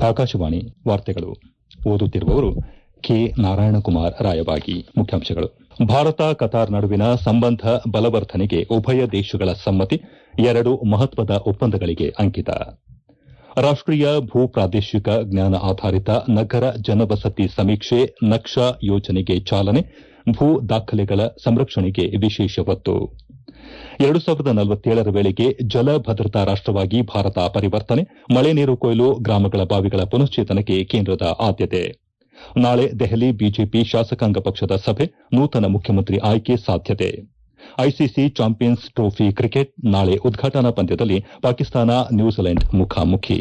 ಆಕಾಶವಾಣಿ ವಾರ್ತೆಗಳು ಓದುತ್ತಿರುವವರು ಕೆ ನಾರಾಯಣಕುಮಾರ್ ರಾಯಬಾಗಿ ಮುಖ್ಯಾಂಶಗಳು ಭಾರತ ಕತಾರ್ ನಡುವಿನ ಸಂಬಂಧ ಬಲವರ್ಧನೆಗೆ ಉಭಯ ದೇಶಗಳ ಸಮ್ಮತಿ ಎರಡು ಮಹತ್ವದ ಒಪ್ಪಂದಗಳಿಗೆ ಅಂಕಿತ ರಾಷ್ಟೀಯ ಭೂ ಪ್ರಾದೇಶಿಕ ಜ್ಞಾನ ಆಧಾರಿತ ನಗರ ಜನವಸತಿ ಸಮೀಕ್ಷೆ ನಕ್ಷಾ ಯೋಜನೆಗೆ ಚಾಲನೆ ಭೂ ದಾಖಲೆಗಳ ಸಂರಕ್ಷಣೆಗೆ ವಿಶೇಷ ಒತ್ತು ಎರಡು ಸಾವಿರದ ನಲವತ್ತೇಳರ ವೇಳೆಗೆ ಜಲ ಭದ್ರತಾ ರಾಷ್ಟವಾಗಿ ಭಾರತ ಪರಿವರ್ತನೆ ಮಳೆ ನೀರು ಕೊಯ್ಲು ಗ್ರಾಮಗಳ ಬಾವಿಗಳ ಪುನಶ್ಚೇತನಕ್ಕೆ ಕೇಂದ್ರದ ಆದ್ಯತೆ ನಾಳೆ ದೆಹಲಿ ಬಿಜೆಪಿ ಶಾಸಕಾಂಗ ಪಕ್ಷದ ಸಭೆ ನೂತನ ಮುಖ್ಯಮಂತ್ರಿ ಆಯ್ಕೆ ಸಾಧ್ಯತೆ ಐಸಿಸಿ ಚಾಂಪಿಯನ್ಸ್ ಟ್ರೋಫಿ ಕ್ರಿಕೆಟ್ ನಾಳೆ ಉದ್ಘಾಟನಾ ಪಂದ್ಯದಲ್ಲಿ ಪಾಕಿಸ್ತಾನ ನ್ಯೂಜಿಲೆಂಡ್ ಮುಖಾಮುಖಿ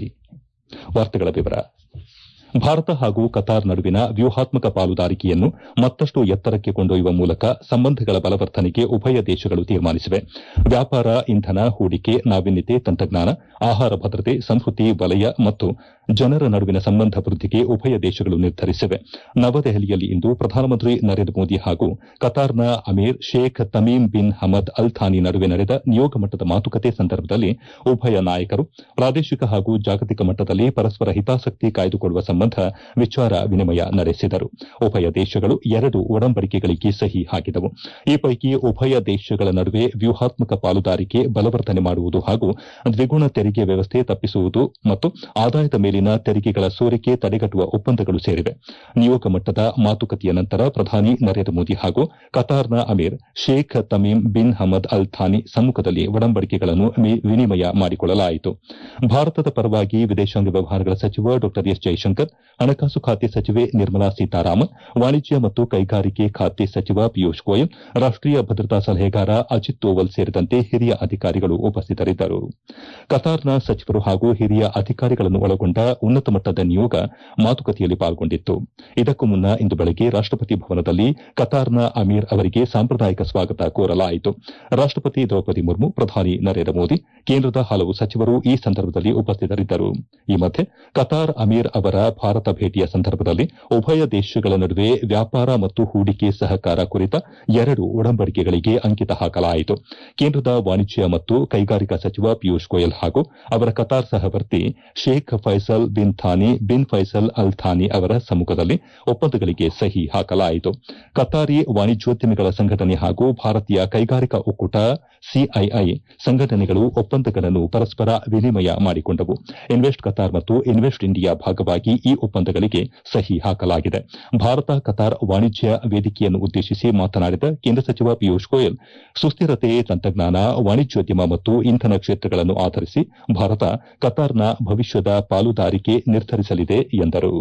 ಭಾರತ ಹಾಗೂ ಕತಾರ್ ನಡುವಿನ ವ್ಯೂಹಾತ್ಮಕ ಪಾಲುದಾರಿಕೆಯನ್ನು ಮತ್ತಷ್ಟು ಎತ್ತರಕ್ಕೆ ಕೊಂಡೊಯ್ಯುವ ಮೂಲಕ ಸಂಬಂಧಗಳ ಬಲವರ್ಧನೆಗೆ ಉಭಯ ದೇಶಗಳು ತೀರ್ಮಾನಿಸಿವೆ ವ್ಯಾಪಾರ ಇಂಧನ ಹೂಡಿಕೆ ನಾವೀನ್ಯತೆ ತಂತ್ರಜ್ಞಾನ ಆಹಾರ ಭದ್ರತೆ ಸಂಸ್ಕೃತಿ ವಲಯ ಮತ್ತು ಜನರ ನಡುವಿನ ಸಂಬಂಧ ವೃದ್ಧಿಗೆ ಉಭಯ ದೇಶಗಳು ನಿರ್ಧರಿಸಿವೆ ನವದೆಹಲಿಯಲ್ಲಿ ಇಂದು ಪ್ರಧಾನಮಂತ್ರಿ ನರೇಂದ್ರ ಮೋದಿ ಹಾಗೂ ಕತಾರ್ನ Amir Sheikh Tamim bin Hamad Al Thani ನಡುವೆ ನಡೆದ ನಿಯೋಗ ಮಟ್ಟದ ಮಾತುಕತೆ ಸಂದರ್ಭದಲ್ಲಿ ಉಭಯ ನಾಯಕರು ಪ್ರಾದೇಶಿಕ ಹಾಗೂ ಜಾಗತಿಕ ಮಟ್ಟದಲ್ಲಿ ಪರಸ್ಪರ ಹಿತಾಸಕ್ತಿ ಕಾಯ್ದುಕೊಳ್ಳುವ ಸಂಬಂಧ ವಿಚಾರ ವಿನಿಮಯ ನಡೆಸಿದರು ಉಭಯ ದೇಶಗಳು ಎರಡು ಒಡಂಬಡಿಕೆಗಳಿಗೆ ಸಹಿ ಹಾಕಿದವು ಈ ಪೈಕಿ ಉಭಯ ದೇಶಗಳ ನಡುವೆ ವ್ಯೂಹಾತ್ಮಕ ಪಾಲುದಾರಿಕೆ ಬಲವರ್ಧನೆ ಮಾಡುವುದು ಹಾಗೂ ದ್ವಿಗುಣ ತೆರಿಗೆ ವ್ಯವಸ್ಥೆ ತಪ್ಪಿಸುವುದು ಮತ್ತು ಆದಾಯದ ಮೇಲಿನ ತೆರಿಗೆಗಳ ಸೋರಿಕೆ ತಡೆಗಟ್ಟುವ ಒಪ್ಪಂದಗಳು ಸೇರಿವೆ ನಿಯೋಗ ಮಟ್ಟದ ಮಾತುಕತೆಯ ನಂತರ ಪ್ರಧಾನಿ ನರೇಂದ್ರ ಮೋದಿ ಹಾಗೂ ಕತಾರ್ನ Amir Sheikh Tamim bin Hamad Al Thani ಸಮ್ಮುಖದಲ್ಲಿ ಒಡಂಬಡಿಕೆಗಳನ್ನು ವಿನಿಮಯ ಮಾಡಿಕೊಳ್ಳಲಾಯಿತು ಭಾರತದ ಪರವಾಗಿ ವಿದೇಶಾಂಗ ವ್ಯವಹಾರಗಳ ಸಚಿವ ಡಾ ಎಸ್ ಜೈಶಂಕರ್ ಹಣಕಾಸು ಖಾತೆ ಸಚಿವೆ ನಿರ್ಮಲಾ ಸೀತಾರಾಮನ್ ವಾಣಿಜ್ಯ ಮತ್ತು ಕೈಗಾರಿಕೆ ಖಾತೆ ಸಚಿವ ಪಿಯೂಷ್ ಗೋಯಲ್ ರಾಷ್ಟೀಯ ಭದ್ರತಾ ಸಲಹೆಗಾರ ಅಜಿತ್ ದೋವಲ್ ಸೇರಿದಂತೆ ಹಿರಿಯ ಅಧಿಕಾರಿಗಳು ಉಪಸ್ಥಿತರಿದ್ದರು ಕತಾರ್ನ ಸಚಿವರು ಹಾಗೂ ಹಿರಿಯ ಅಧಿಕಾರಿಗಳನ್ನು ಒಳಗೊಂಡ ಉನ್ನತ ಮಟ್ಟದ ನಿಯೋಗ ಮಾತುಕತೆಯಲ್ಲಿ ಪಾಲ್ಗೊಂಡಿತ್ತು ಇದಕ್ಕೂ ಮುನ್ನ ಇಂದು ಬೆಳಗ್ಗೆ ರಾಷ್ಟಪತಿ ಭವನದಲ್ಲಿ ಕತಾರ್ನ ಅಮೀರ್ ಅವರಿಗೆ ಸಾಂಪ್ರದಾಯಿಕ ಸ್ವಾಗತ ಕೋರಲಾಯಿತು ರಾಷ್ಟಪತಿ ದ್ರೌಪದಿ ಮುರ್ಮು ಪ್ರಧಾನಿ ನರೇಂದ್ರ ಮೋದಿ ಕೇಂದ್ರದ ಹಲವು ಸಚಿವರು ಈ ಸಂದರ್ಭದಲ್ಲಿ ಉಪಸ್ಥಿತರಿದ್ದರು ಈ ಮಧ್ಯೆ ಕತಾರ್ ಅಮೀರ್ ಅವರ ಭಾರತ ಭೇಟಿಯ ಸಂದರ್ಭದಲ್ಲಿ ಉಭಯ ದೇಶಗಳ ನಡುವೆ ವ್ಯಾಪಾರ ಮತ್ತು ಹೂಡಿಕೆ ಸಹಕಾರ ಕುರಿತ ಎರಡು ಒಡಂಬಡಿಕೆಗಳಿಗೆ ಅಂಕಿತ ಹಾಕಲಾಯಿತು ಕೇಂದ್ರದ ವಾಣಿಜ್ಯ ಮತ್ತು ಕೈಗಾರಿಕಾ ಸಚಿವ ಪಿಯೂಷ್ ಗೋಯಲ್ ಹಾಗೂ ಅವರ ಕತಾರ್ ಸಹವರ್ತಿ Sheikh Faisal bin Thani bin Faisal Al Thani ಅವರ ಸಮ್ಮುಖದಲ್ಲಿ ಒಪ್ಪಂದಗಳಿಗೆ ಸಹಿ ಹಾಕಲಾಯಿತು ಕತಾರಿ ವಾಣಿಜ್ಯೋದ್ಯಮಿಗಳ ಸಂಘಟನೆ ಹಾಗೂ ಭಾರತೀಯ ಕೈಗಾರಿಕಾ ಒಕ್ಕೂಟ ಸಿಐಐ ಸಂಘಟನೆಗಳು ಒಪ್ಪಂದಗಳನ್ನು ಪರಸ್ಪರ ವಿನಿಮಯ ಮಾಡಿಕೊಂಡವು ಇನ್ವೆಸ್ಟ್ ಕತಾರ್ ಮತ್ತು ಇನ್ವೆಸ್ಟ್ ಇಂಡಿಯಾ ಭಾಗವಾಗಿ ಈ ಒಪ್ಪಂದಗಳಿಗೆ ಸಹಿ ಹಾಕಲಾಗಿದೆ ಭಾರತ ಕತಾರ್ ವಾಣಿಜ್ಯ ವೇದಿಕೆಯನ್ನು ಉದ್ದೇಶಿಸಿ ಮಾತನಾಡಿದ ಕೇಂದ್ರ ಸಚಿವ ಪಿಯೂಷ್ ಗೋಯಲ್ ಸುಸ್ಥಿರತೆ ತಂತ್ರಜ್ಞಾನ ವಾಣಿಜ್ಯೋದ್ಯಮ ಮತ್ತು ಇಂಧನ ಕ್ಷೇತ್ರಗಳನ್ನು ಆಧರಿಸಿ ಭಾರತ ಕತಾರ್ನ ಭವಿಷ್ಯದ ಪಾಲುದಾರಿಕೆ ನಿರ್ಧರಿಸಲಿದೆ ಎಂದರು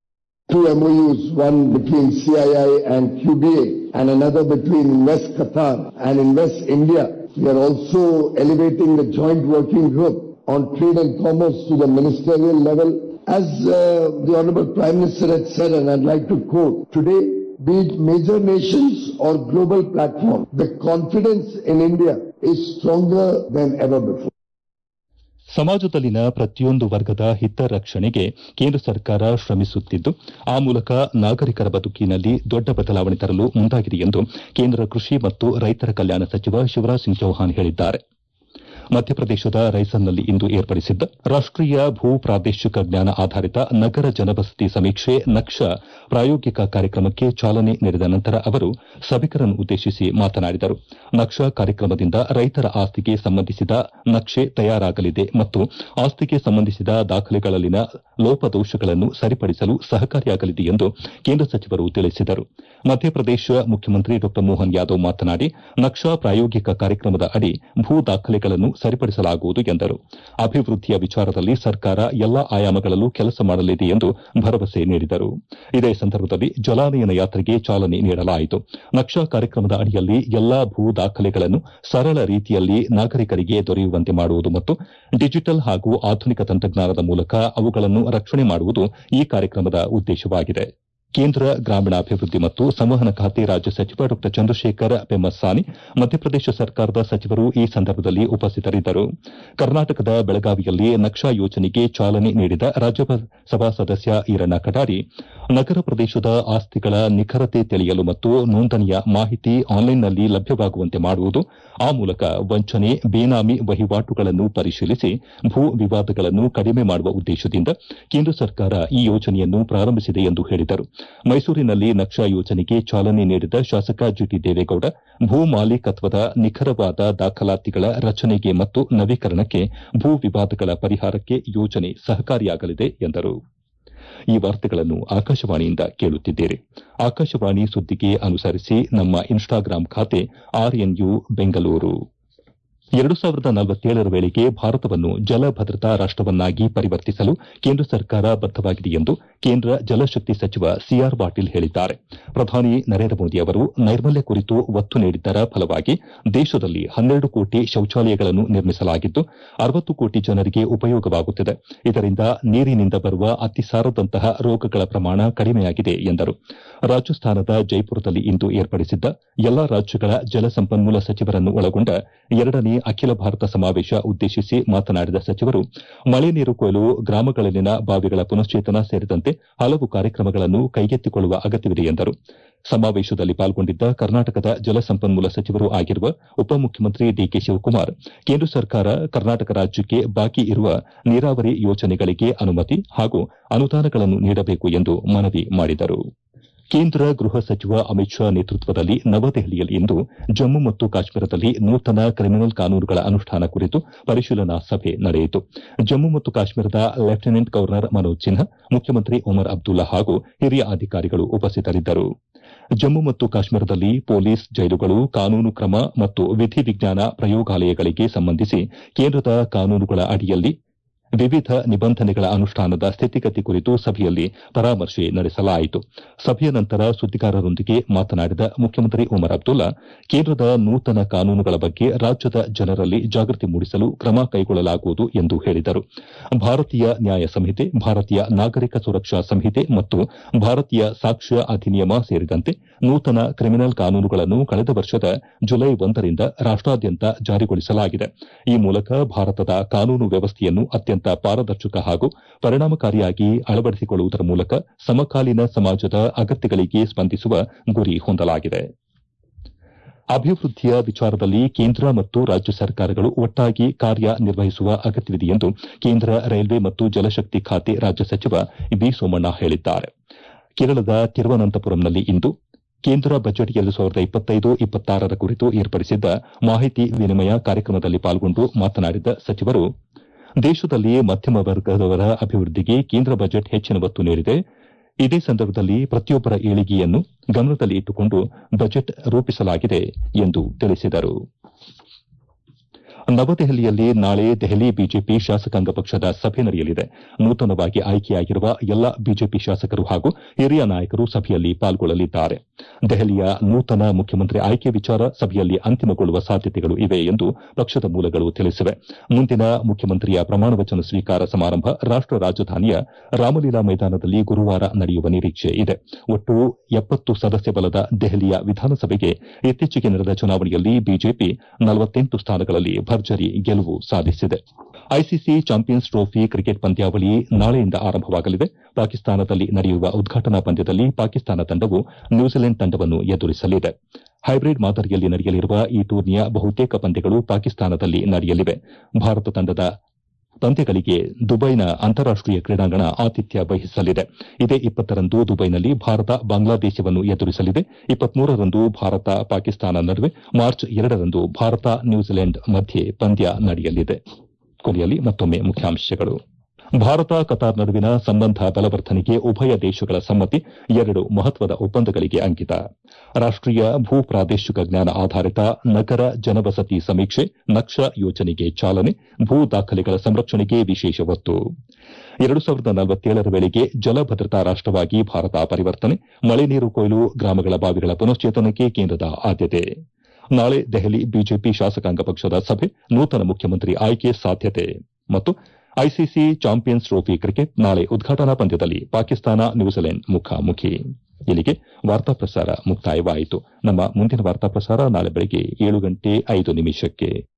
two MOUs, one between CII and QBA and another between Invest Qatar and Invest India. We are also elevating the joint working group on trade and commerce to the ministerial level. As uh, the Honorable Prime Minister had said, and I'd like to quote, today, be it major nations or global platform, the confidence in India is stronger than ever before. ಸಮಾಜದಲ್ಲಿನ ಪ್ರತಿಯೊಂದು ವರ್ಗದ ಹಿತರಕ್ಷಣೆಗೆ ಕೇಂದ್ರ ಸರ್ಕಾರ ಶ್ರಮಿಸುತ್ತಿದ್ದು ಆ ಮೂಲಕ ನಾಗರಿಕರ ಬದುಕಿನಲ್ಲಿ ದೊಡ್ಡ ಬದಲಾವಣೆ ತರಲು ಮುಂದಾಗಿದೆ ಎಂದು ಕೇಂದ್ರ ಕೃಷಿ ಮತ್ತು ರೈತರ ಕಲ್ಯಾಣ ಸಚಿವ ಶಿವರಾಜ್ ಸಿಂಗ್ ಚೌಹಾಣ್ ಹೇಳಿದ್ದಾರೆ ಮಧ್ಯಪ್ರದೇಶದ ರೈಸನ್ನಲ್ಲಿ ಇಂದು ಏರ್ಪಡಿಸಿದ್ದ ರಾಷ್ಟೀಯ ಭೂ ಪ್ರಾದೇಶಿಕ ಜ್ಞಾನ ಆಧಾರಿತ ನಗರ ಜನವಸತಿ ಸಮೀಕ್ಷೆ ನಕ್ಷಾ ಪ್ರಾಯೋಗಿಕ ಕಾರ್ಯಕ್ರಮಕ್ಕೆ ಚಾಲನೆ ನೀಡಿದ ನಂತರ ಅವರು ಸಭಿಕರನ್ನು ಉದ್ದೇಶಿಸಿ ಮಾತನಾಡಿದರು ನಕ್ಷಾ ಕಾರ್ಯಕ್ರಮದಿಂದ ರೈತರ ಆಸ್ತಿಗೆ ಸಂಬಂಧಿಸಿದ ನಕ್ಷೆ ತಯಾರಾಗಲಿದೆ ಮತ್ತು ಆಸ್ತಿಗೆ ಸಂಬಂಧಿಸಿದ ದಾಖಲೆಗಳಲ್ಲಿನ ಲೋಪದೋಷಗಳನ್ನು ಸರಿಪಡಿಸಲು ಸಹಕಾರಿಯಾಗಲಿದೆ ಎಂದು ಕೇಂದ್ರ ಸಚಿವರು ತಿಳಿಸಿದರು ಮಧ್ಯಪ್ರದೇಶ ಮುಖ್ಯಮಂತ್ರಿ ಡಾ ಮೋಹನ್ ಯಾದವ್ ಮಾತನಾಡಿ ನಕ್ಷಾ ಪ್ರಾಯೋಗಿಕ ಕಾರ್ಯಕ್ರಮದ ಅಡಿ ಭೂ ದಾಖಲೆಗಳನ್ನು ಸರಿಪಡಿಸಲಾಗುವುದು ಎಂದರು ಅಭಿವೃದ್ಧಿಯ ವಿಚಾರದಲ್ಲಿ ಸರ್ಕಾರ ಎಲ್ಲಾ ಆಯಾಮಗಳಲ್ಲೂ ಕೆಲಸ ಮಾಡಲಿದೆ ಎಂದು ಭರವಸೆ ನೀಡಿದರು ಇದೇ ಸಂದರ್ಭದಲ್ಲಿ ಜಲಾನಯನ ಯಾತ್ರೆಗೆ ಚಾಲನೆ ನೀಡಲಾಯಿತು ನಕ್ಷಾ ಕಾರ್ಯಕ್ರಮದ ಅಡಿಯಲ್ಲಿ ಎಲ್ಲಾ ಭೂ ದಾಖಲೆಗಳನ್ನು ಸರಳ ರೀತಿಯಲ್ಲಿ ನಾಗರಿಕರಿಗೆ ದೊರೆಯುವಂತೆ ಮಾಡುವುದು ಮತ್ತು ಡಿಜಿಟಲ್ ಹಾಗೂ ಆಧುನಿಕ ತಂತ್ರಜ್ಞಾನದ ಮೂಲಕ ಅವುಗಳನ್ನು ರಕ್ಷಣೆ ಮಾಡುವುದು ಈ ಕಾರ್ಯಕ್ರಮದ ಉದ್ದೇಶವಾಗಿದೆ ಕೇಂದ್ರ ಗ್ರಾಮೀಣಾಭಿವೃದ್ಧಿ ಮತ್ತು ಸಂವಹನ ಖಾತೆ ರಾಜ್ಯ ಸಚಿವ ಡಾ ಚಂದ್ರಶೇಖರ್ ಪೆಮ್ಮಸಾನಿ ಮಧ್ಯಪ್ರದೇಶ ಸರ್ಕಾರದ ಸಚಿವರು ಈ ಸಂದರ್ಭದಲ್ಲಿ ಉಪಸ್ಥಿತರಿದ್ದರು ಕರ್ನಾಟಕದ ಬೆಳಗಾವಿಯಲ್ಲಿ ನಕ್ಷಾ ಯೋಜನೆಗೆ ಚಾಲನೆ ನೀಡಿದ ರಾಜ್ಯಸಭಾ ಸದಸ್ಯ ಈರಣ್ಣ ಕಡಾಡಿ ನಗರ ಪ್ರದೇಶದ ಆಸ್ತಿಗಳ ನಿಖರತೆ ತಿಳಿಯಲು ಮತ್ತು ನೋಂದಣಿಯ ಮಾಹಿತಿ ಆನ್ಲೈನ್ನಲ್ಲಿ ಲಭ್ಯವಾಗುವಂತೆ ಮಾಡುವುದು ಆ ಮೂಲಕ ವಂಚನೆ ಬೇನಾಮಿ ವಹಿವಾಟುಗಳನ್ನು ಪರಿಶೀಲಿಸಿ ಭೂ ವಿವಾದಗಳನ್ನು ಕಡಿಮೆ ಮಾಡುವ ಉದ್ದೇಶದಿಂದ ಕೇಂದ್ರ ಸರ್ಕಾರ ಈ ಯೋಜನೆಯನ್ನು ಪ್ರಾರಂಭಿಸಿದೆ ಎಂದು ಹೇಳಿದರು ಮೈಸೂರಿನಲ್ಲಿ ನಕ್ಷಾ ಯೋಜನೆಗೆ ಚಾಲನೆ ನೀಡಿದ ಶಾಸಕ ಜಿಟಿ ದೇವೇಗೌಡ ಭೂ ಮಾಲೀಕತ್ವದ ನಿಖರವಾದ ದಾಖಲಾತಿಗಳ ರಚನೆಗೆ ಮತ್ತು ನವೀಕರಣಕ್ಕೆ ಭೂ ವಿವಾದಗಳ ಪರಿಹಾರಕ್ಕೆ ಯೋಜನೆ ಸಹಕಾರಿಯಾಗಲಿದೆ ಎಂದರು ಈ ವಾರ್ತೆಗಳನ್ನು ಆಕಾಶವಾಣಿಯಿಂದ ಕೇಳುತ್ತಿದ್ದೀರಿ ಆಕಾಶವಾಣಿ ಸುದ್ದಿಗೆ ಅನುಸರಿಸಿ ನಮ್ಮ ಇನ್ಸ್ಟಾಗ್ರಾಂ ಖಾತೆ ಆರ್ಎನ್ಯು ಬೆಂಗಳೂರು ಎರಡು ಸಾವಿರದ ನಲವತ್ತೇಳರ ವೇಳೆಗೆ ಭಾರತವನ್ನು ಜಲ ಭದ್ರತಾ ರಾಷ್ಟವನ್ನಾಗಿ ಪರಿವರ್ತಿಸಲು ಕೇಂದ್ರ ಸರ್ಕಾರ ಬದ್ದವಾಗಿದೆ ಎಂದು ಕೇಂದ್ರ ಜಲಶಕ್ತಿ ಸಚಿವ ಸಿಆರ್ ಪಾಟೀಲ್ ಹೇಳಿದ್ದಾರೆ ಪ್ರಧಾನಿ ನರೇಂದ್ರ ಮೋದಿ ಅವರು ನೈರ್ಮಲ್ಯ ಕುರಿತು ಒತ್ತು ನೀಡಿದ್ದರ ಫಲವಾಗಿ ದೇಶದಲ್ಲಿ ಹನ್ನೆರಡು ಕೋಟಿ ಶೌಚಾಲಯಗಳನ್ನು ನಿರ್ಮಿಸಲಾಗಿದ್ದು ಅರವತ್ತು ಕೋಟಿ ಜನರಿಗೆ ಉಪಯೋಗವಾಗುತ್ತಿದೆ ಇದರಿಂದ ನೀರಿನಿಂದ ಬರುವ ಅತಿಸಾರದಂತಹ ರೋಗಗಳ ಪ್ರಮಾಣ ಕಡಿಮೆಯಾಗಿದೆ ಎಂದರು ರಾಜಸ್ಥಾನದ ಜೈಪುರದಲ್ಲಿ ಇಂದು ಏರ್ಪಡಿಸಿದ್ದ ಎಲ್ಲಾ ರಾಜ್ಯಗಳ ಜಲಸಂಪನ್ಮೂಲ ಸಚಿವರನ್ನು ಒಳಗೊಂಡ ಎರಡನೇ ಅಖಿಲ ಭಾರತ ಸಮಾವೇಶ ಉದ್ದೇಶಿಸಿ ಮಾತನಾಡಿದ ಸಚಿವರು ಮಳೆ ನೀರು ಕೊಯ್ಲು ಗ್ರಾಮಗಳಲ್ಲಿನ ಬಾವಿಗಳ ಪುನಶ್ಚೇತನ ಸೇರಿದಂತೆ ಹಲವು ಕಾರ್ಯಕ್ರಮಗಳನ್ನು ಕೈಗೆತ್ತಿಕೊಳ್ಳುವ ಅಗತ್ಯವಿದೆ ಎಂದರು ಸಮಾವೇಶದಲ್ಲಿ ಪಾಲ್ಗೊಂಡಿದ್ದ ಕರ್ನಾಟಕದ ಜಲಸಂಪನ್ಮೂಲ ಸಚಿವರೂ ಆಗಿರುವ ಉಪಮುಖ್ಯಮಂತ್ರಿ ಡಿಕೆ ಶಿವಕುಮಾರ್ ಕೇಂದ್ರ ಸರ್ಕಾರ ಕರ್ನಾಟಕ ರಾಜ್ಯಕ್ಕೆ ಬಾಕಿ ಇರುವ ನೀರಾವರಿ ಯೋಜನೆಗಳಿಗೆ ಅನುಮತಿ ಹಾಗೂ ಅನುದಾನಗಳನ್ನು ನೀಡಬೇಕು ಎಂದು ಮನವಿ ಮಾಡಿದರು ಕೇಂದ್ರ ಗೃಹ ಸಚಿವ ಅಮಿತ್ ಶಾ ನೇತೃತ್ವದಲ್ಲಿ ನವದೆಹಲಿಯಲ್ಲಿಂದು ಜಮ್ಮು ಮತ್ತು ಕಾಶ್ಮೀರದಲ್ಲಿ ನೂತನ ಕ್ರಿಮಿನಲ್ ಕಾನೂನುಗಳ ಅನುಷ್ಠಾನ ಕುರಿತು ಪರಿಶೀಲನಾ ಸಭೆ ನಡೆಯಿತು ಜಮ್ಮು ಮತ್ತು ಕಾಶ್ಮೀರದ ಲೆಫ್ಟಿನೆಂಟ್ ಗವರ್ನರ್ ಮನೋಜ್ ಸಿನ್ಹಾ ಮುಖ್ಯಮಂತ್ರಿ ಒಮರ್ ಅಬ್ದುಲ್ಲಾ ಹಾಗೂ ಹಿರಿಯ ಅಧಿಕಾರಿಗಳು ಉಪಸ್ಥಿತರಿದ್ದರು ಜಮ್ಮು ಮತ್ತು ಕಾಶ್ಮೀರದಲ್ಲಿ ಪೊಲೀಸ್ ಜೈಲುಗಳು ಕಾನೂನು ಕ್ರಮ ಮತ್ತು ವಿಧಿವಿಜ್ಞಾನ ಪ್ರಯೋಗಾಲಯಗಳಿಗೆ ಸಂಬಂಧಿಸಿ ಕೇಂದ್ರದ ಕಾನೂನುಗಳ ಅಡಿಯಲ್ಲಿ ವಿವಿಧ ನಿಬಂಧನೆಗಳ ಅನುಷ್ಠಾನದ ಸ್ಥಿತಿಗತಿ ಕುರಿತು ಸಭೆಯಲ್ಲಿ ಪರಾಮರ್ಶೆ ನಡೆಸಲಾಯಿತು ಸಭೆಯ ನಂತರ ಸುದ್ದಿಗಾರರೊಂದಿಗೆ ಮಾತನಾಡಿದ ಮುಖ್ಯಮಂತ್ರಿ ಒಮರ್ ಅಬ್ದುಲ್ಲಾ ಕೇಂದ್ರದ ನೂತನ ಕಾನೂನುಗಳ ಬಗ್ಗೆ ರಾಜ್ಯದ ಜನರಲ್ಲಿ ಜಾಗೃತಿ ಮೂಡಿಸಲು ಕ್ರಮ ಕೈಗೊಳ್ಳಲಾಗುವುದು ಎಂದು ಹೇಳಿದರು ಭಾರತೀಯ ನ್ಯಾಯ ಸಂಹಿತೆ ಭಾರತೀಯ ನಾಗರಿಕ ಸುರಕ್ಷಾ ಸಂಹಿತೆ ಮತ್ತು ಭಾರತೀಯ ಸಾಕ್ಷ್ಯ ಅಧಿನಿಯಮ ಸೇರಿದಂತೆ ನೂತನ ಕ್ರಿಮಿನಲ್ ಕಾನೂನುಗಳನ್ನು ಕಳೆದ ವರ್ಷದ ಜುಲೈ ಒಂದರಿಂದ ರಾಷ್ಟಾದ್ಯಂತ ಜಾರಿಗೊಳಿಸಲಾಗಿದೆ ಈ ಮೂಲಕ ಭಾರತದ ಕಾನೂನು ವ್ಯವಸ್ಥೆಯನ್ನು ಅತ್ಯಂತ ಪಾರದರ್ಶಕ ಹಾಗೂ ಪರಿಣಾಮಕಾರಿಯಾಗಿ ಅಳವಡಿಸಿಕೊಳ್ಳುವುದರ ಮೂಲಕ ಸಮಕಾಲೀನ ಸಮಾಜದ ಅಗತ್ಯಗಳಿಗೆ ಸ್ಪಂದಿಸುವ ಗುರಿ ಹೊಂದಲಾಗಿದೆ ಅಭಿವೃದ್ಧಿಯ ವಿಚಾರದಲ್ಲಿ ಕೇಂದ್ರ ಮತ್ತು ರಾಜ್ಯ ಸರ್ಕಾರಗಳು ಒಟ್ಟಾಗಿ ಕಾರ್ಯನಿರ್ವಹಿಸುವ ಅಗತ್ಯವಿದೆ ಎಂದು ಕೇಂದ್ರ ರೈಲ್ವೆ ಮತ್ತು ಜಲಶಕ್ತಿ ಖಾತೆ ರಾಜ್ಯ ಸಚಿವ ವಿ ಸೋಮಣ್ಣ ಹೇಳಿದ್ದಾರೆ ಕೇರಳದ ತಿರುವನಂತಪುರಂನಲ್ಲಿ ಇಂದು ಕೇಂದ್ರ ಬಜೆಟ್ ಎರಡು ಸಾವಿರದ ಇಪ್ಪತ್ತೈದು ಇಪ್ಪತ್ತಾರರ ಕುರಿತು ಏರ್ಪಡಿಸಿದ್ದ ಮಾಹಿತಿ ವಿನಿಮಯ ಕಾರ್ಯಕ್ರಮದಲ್ಲಿ ಪಾಲ್ಗೊಂಡು ಮಾತನಾಡಿದ ಸಚಿವರು ದೇಶದಲ್ಲಿ ಮಧ್ಯಮ ವರ್ಗದವರ ಅಭಿವೃದ್ಧಿಗೆ ಕೇಂದ್ರ ಬಜೆಟ್ ಹೆಚ್ಚಿನ ಒತ್ತು ನೀಡಿದೆ ಇದೇ ಸಂದರ್ಭದಲ್ಲಿ ಪ್ರತಿಯೊಬ್ಬರ ಏಳಿಗೆಯನ್ನು ಗಮನದಲ್ಲಿ ಇಟ್ಟುಕೊಂಡು ಬಜೆಟ್ ರೂಪಿಸಲಾಗಿದೆ ಎಂದು ತಿಳಿಸಿದರು ನವದೆಹಲಿಯಲ್ಲಿ ನಾಳೆ ದೆಹಲಿ ಬಿಜೆಪಿ ಶಾಸಕಾಂಗ ಪಕ್ಷದ ಸಭೆ ನಡೆಯಲಿದೆ ನೂತನವಾಗಿ ಆಯ್ಕೆಯಾಗಿರುವ ಎಲ್ಲಾ ಬಿಜೆಪಿ ಶಾಸಕರು ಹಾಗೂ ಹಿರಿಯ ನಾಯಕರು ಸಭೆಯಲ್ಲಿ ಪಾಲ್ಗೊಳ್ಳಲಿದ್ದಾರೆ ದೆಹಲಿಯ ನೂತನ ಮುಖ್ಯಮಂತ್ರಿ ಆಯ್ಕೆ ವಿಚಾರ ಸಭೆಯಲ್ಲಿ ಅಂತಿಮಗೊಳ್ಳುವ ಸಾಧ್ಯತೆಗಳು ಇವೆ ಎಂದು ಪಕ್ಷದ ಮೂಲಗಳು ತಿಳಿಸಿವೆ ಮುಂದಿನ ಮುಖ್ಯಮಂತ್ರಿಯ ಪ್ರಮಾಣವಚನ ಸ್ವೀಕಾರ ಸಮಾರಂಭ ರಾಷ್ಟ ರಾಜಧಾನಿಯ ರಾಮಲೀಲಾ ಮೈದಾನದಲ್ಲಿ ಗುರುವಾರ ನಡೆಯುವ ನಿರೀಕ್ಷೆ ಇದೆ ಒಟ್ಟು ಎಪ್ಪತ್ತು ಸದಸ್ಯ ಬಲದ ದೆಹಲಿಯ ವಿಧಾನಸಭೆಗೆ ಇತ್ತೀಚೆಗೆ ನಡೆದ ಚುನಾವಣೆಯಲ್ಲಿ ಬಿಜೆಪಿ ನಲವತ್ತೆಂಟು ಸ್ಥಾನಗಳಲ್ಲಿ ಭರ್ಜರಿ ಗೆಲುವು ಸಾಧಿಸಿದೆ ಐಸಿಸಿ ಚಾಂಪಿಯನ್ಸ್ ಟ್ರೋಫಿ ಕ್ರಿಕೆಟ್ ಪಂದ್ಯಾವಳಿ ನಾಳೆಯಿಂದ ಆರಂಭವಾಗಲಿದೆ ಪಾಕಿಸ್ತಾನದಲ್ಲಿ ನಡೆಯುವ ಉದ್ಘಾಟನಾ ಪಂದ್ಯದಲ್ಲಿ ಪಾಕಿಸ್ತಾನ ತಂಡವು ನ್ಯೂಜಿಲೆಂಡ್ ತಂಡವನ್ನು ಎದುರಿಸಲಿದೆ ಹೈಬ್ರಿಡ್ ಮಾದರಿಯಲ್ಲಿ ನಡೆಯಲಿರುವ ಈ ಟೂರ್ನಿಯ ಬಹುತೇಕ ಪಂದ್ಯಗಳು ಪಾಕಿಸ್ತಾನದಲ್ಲಿ ನಡೆಯಲಿವೆ ಭಾರತ ತಂಡದ ಪಂದ್ಯಗಳಿಗೆ ದುಬೈನ ಅಂತಾರಾಷ್ಟೀಯ ಕ್ರೀಡಾಂಗಣ ಆತಿಥ್ಯ ವಹಿಸಲಿದೆ ಇದೇ ಇಪ್ಪತ್ತರಂದು ದುಬೈನಲ್ಲಿ ಭಾರತ ಬಾಂಗ್ಲಾದೇಶವನ್ನು ಎದುರಿಸಲಿದೆ ಇಪ್ಪತ್ಮೂರರಂದು ಭಾರತ ಪಾಕಿಸ್ತಾನ ನಡುವೆ ಮಾರ್ಚ್ ಎರಡರಂದು ಭಾರತ ನ್ಯೂಜಿಲೆಂಡ್ ಮಧ್ಯೆ ಪಂದ್ಯ ನಡೆಯಲಿದೆ ಕೊನೆಯಲ್ಲಿ ಮತ್ತೊಮ್ಮೆ ಮುಖ್ಯಾಂಶಗಳು ಭಾರತ ಕತಾರ್ ನಡುವಿನ ಸಂಬಂಧ ಬಲವರ್ಧನೆಗೆ ಉಭಯ ದೇಶಗಳ ಸಮ್ಮತಿ ಎರಡು ಮಹತ್ವದ ಒಪ್ಪಂದಗಳಿಗೆ ಅಂಕಿತ ರಾಷ್ಟೀಯ ಭೂ ಪ್ರಾದೇಶಿಕ ಜ್ಞಾನ ಆಧಾರಿತ ನಗರ ಜನವಸತಿ ಸಮೀಕ್ಷೆ ನಕ್ಷಾ ಯೋಜನೆಗೆ ಚಾಲನೆ ಭೂ ದಾಖಲೆಗಳ ಸಂರಕ್ಷಣೆಗೆ ವಿಶೇಷ ಒತ್ತು ಎರಡು ಸಾವಿರದ ನಲವತ್ತೇಳರ ವೇಳೆಗೆ ಜಲ ಭದ್ರತಾ ರಾಷ್ಟವಾಗಿ ಭಾರತ ಪರಿವರ್ತನೆ ಮಳೆ ನೀರು ಕೊಯ್ಲು ಗ್ರಾಮಗಳ ಬಾವಿಗಳ ಪುನಶ್ಚೇತನಕ್ಕೆ ಕೇಂದ್ರದ ಆದ್ಯತೆ ನಾಳೆ ದೆಹಲಿ ಬಿಜೆಪಿ ಶಾಸಕಾಂಗ ಪಕ್ಷದ ಸಭೆ ನೂತನ ಮುಖ್ಯಮಂತ್ರಿ ಆಯ್ಕೆ ಸಾಧ್ಯತೆ ಮತ್ತು ಐಸಿಸಿ ಚಾಂಪಿಯನ್ಸ್ ಟ್ರೋಫಿ ಕ್ರಿಕೆಟ್ ನಾಳೆ ಉದ್ಘಾಟನಾ ಪಂದ್ಯದಲ್ಲಿ ಪಾಕಿಸ್ತಾನ ನ್ಯೂಜಿಲೆಂಡ್ ಮುಖಾಮುಖಿ ಇಲ್ಲಿಗೆ ವಾರ್ತಾ ಪ್ರಸಾರ ಮುಕ್ತಾಯವಾಯಿತು ನಮ್ಮ ಮುಂದಿನ ವಾರ್ತಾ ಪ್ರಸಾರ ನಾಳೆ ಬೆಳಗ್ಗೆ ಏಳು ಗಂಟೆ ಐದು ನಿಮಿಷಕ್ಕೆ